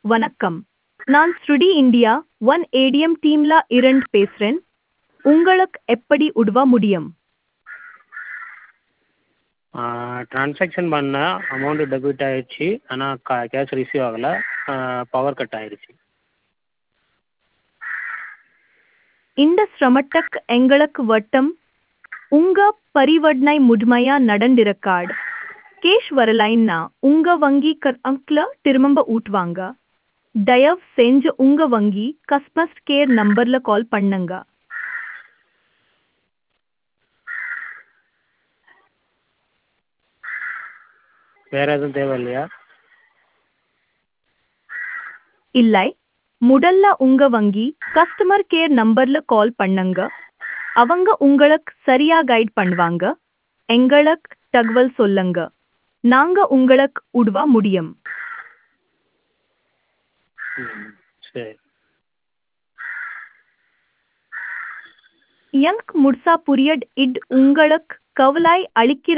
வணக்கம் நான் ஸ்ருடி இந்தியா ஒன் ஏடிஎம் டீம்ல இருந்து பேசுறேன் உங்களுக்கு எப்படி உதவ முடியும் ட்ரான்சாக்ஷன் பண்ணேன் அமௌண்ட்டு டெபிட் ஆயிடுச்சு ஆனால் கா கேஷ் ரிசீவ் ஆகலை பவர் கட் ஆயிடுச்சு இந்த சிரமத்துக்கு எங்களுக்கு வட்டம் உங்க பரிவர்த்தனை முழுமையா நடந்திருக்காடு கேஷ் வரலைன்னா உங்க வங்கி கணக்குல திரும்ப ஊட்டுவாங்க தயவு செஞ்சு உங்க வங்கி கஸ்டமர் கேர் நம்பர்ல கால் பண்ணுங்க வேறு எதுவும் தேவை இல்லையா இல்லை முதல்ல உங்க வங்கி கஸ்டமர் கேர் நம்பர்ல கால் பண்ணுங்க அவங்க உங்களுக்கு சரியா கைட் பண்ணுவாங்க எங்களுக்கு தகவல் சொல்லுங்க நாங்க உங்களுக்கு உதவ முடியும் ம் சரி எனக்கு முழுசா புரியட் இட் உங்களுக்கு கவலை அளிக்கிற